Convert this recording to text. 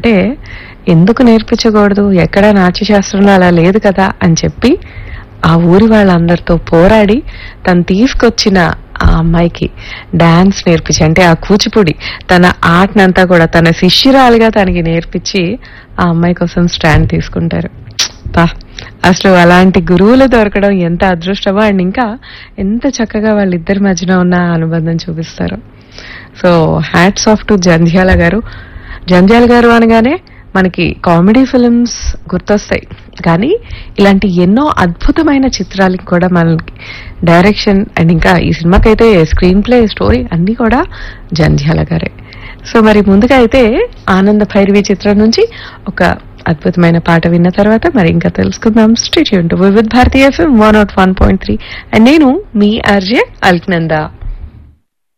అంటే ఎందుకు నేర్పించకూడదు ఎక్కడ నాట్యశాస్త్రంలో అలా లేదు కదా అని చెప్పి ఆ ఊరి వాళ్ళందరితో పోరాడి తను తీసుకొచ్చిన ఆ అమ్మాయికి డాన్స్ నేర్పించి అంటే ఆ కూచిపూడి తన ఆటనంతా కూడా తన శిష్యురాలుగా తనకి నేర్పించి ఆ అమ్మాయి కోసం స్టాండ్ తీసుకుంటారు పా అసలు అలాంటి గురువులు దొరకడం ఎంత అదృష్టమో అండ్ ఇంకా ఎంత చక్కగా వాళ్ళిద్దరి మధ్యన ఉన్న అనుబంధం చూపిస్తారు so hats off to Jandhyala garu Jandhyala గారు అనగానే మనకి కామెడీ ఫిల్మ్స్ గుర్తొస్తాయి కానీ ఇలాంటి ఎన్నో అద్భుతమైన చిత్రాలకి కూడా మనకి డైరెక్షన్ అండ్ ఇంకా ఈ సినిమాకైతే స్క్రీన్ ప్లే స్టోరీ అన్ని కూడా జంధ్యాల గారే సో మరి ముందుగా అయితే ఆనంద భైరవి చిత్రం నుంచి ఒక అద్భుతమైన పాట విన్న తర్వాత మరి ఇంకా తెలుసుకుందాం stay with Bharati FM one naught one point three and నేను మీ ఆర్జే అల్క్నందా